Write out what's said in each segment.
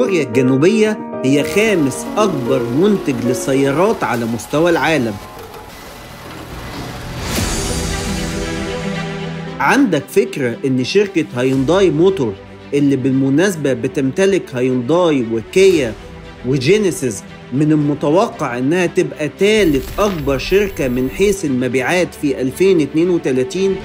كوريا الجنوبية هي خامس أكبر منتج للسيارات على مستوى العالم عندك فكرة إن شركة هيونداي موتور اللي بالمناسبة بتمتلك هيونداي وكيا وجينيسيس من المتوقع إنها تبقى ثالث أكبر شركة من حيث المبيعات في 2032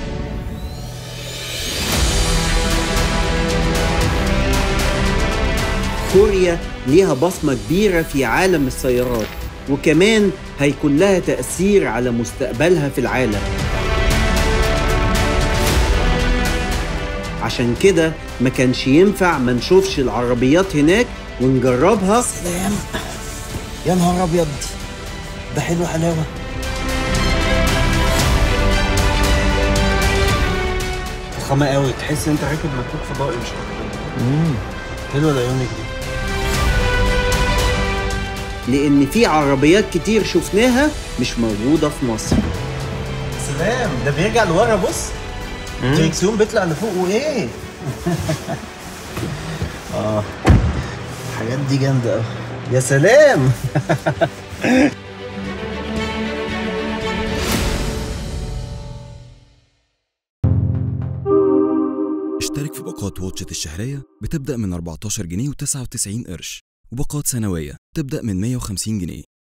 كوريا ليها بصمة كبيرة في عالم السيارات وكمان هيكون لها تأثير على مستقبلها في العالم عشان كده ما كانش ينفع ما نشوفش العربيات هناك ونجربها سلام يا نهار ابيض ده حلو حلاوه فخامة قوي تحس انت راكب مكوك فضائي مش امم حلوه الايونيك دي لأن في عربيات كتير شفناها مش موجودة في مصر سلام ده بيرجع لورا بص الدريكسيون بيطلع لفوق وايه اه الحاجات دي جامده قوي يا سلام اشترك في باقات واتشت الشهرية بتبدأ من 14 جنيه و99 قرش وباقات سنوية تبدأ من 150 جنيه